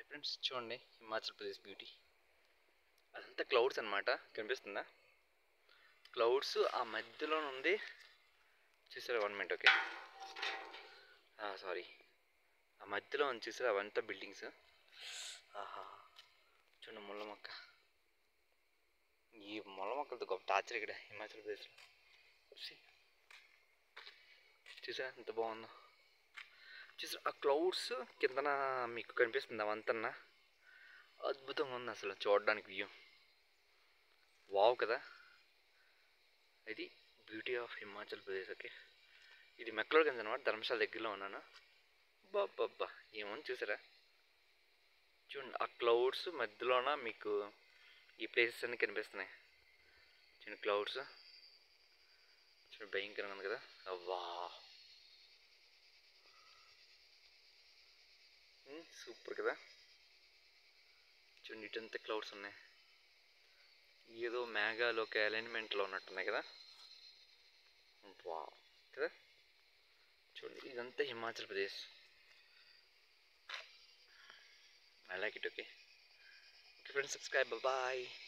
Friends చూడండి Himachal Pradesh beauty అదంతా clouds అన్నమాట కనిపిస్తుందా క్లౌడ్స్ ఆ మధ్యలో ఉంది చూసారా వన్ మినిట్ ఓకే సారీ ఆ మధ్యలో ఉంది చూసారా అవంతా బిల్డింగ్స్ ఆహా చూడండి ముళ్ళ మొక్క ఈ ముళ్ళ మొక్కలతో గొప్ప టార్చర్ ఇక్కడ హిమాచల్ ప్రదేశ్లో See? చూసా ఎంత బాగుందో చూసా ఆ క్లౌడ్స్ కిందన మీకు కనిపిస్తుంది అవంతన్నా అద్భుతంగా ఉంది అసలు చూడడానికి వ్యూ వావ్ కదా ఇది beauty of Himachal Pradesh okay ఇది మెక్లోడ్గంజ్ అనమాట ధర్మశాల దగ్గరలో ఉన్నాను బాబ్బా ఏమని చూసారా చూడండి ఆ క్లౌడ్స్ మధ్యలోన మీకు ఈ ప్లేసెస్ అన్నీ కనిపిస్తున్నాయి చూడండి క్లౌడ్స్ చూడండి భయంకరంగా ఉంది కదా అవ్వా సూపర్ కదా చూడండి ఇటంతా క్లౌడ్స్ ఉన్నాయి ఏదో మేఘాలు ఒక అలైన్మెంట్లో ఉన్నట్టున్నాయి కదా వా కదా చూడండి ఇదంతా Himachal Pradesh I like it okay okay friends subscribe bye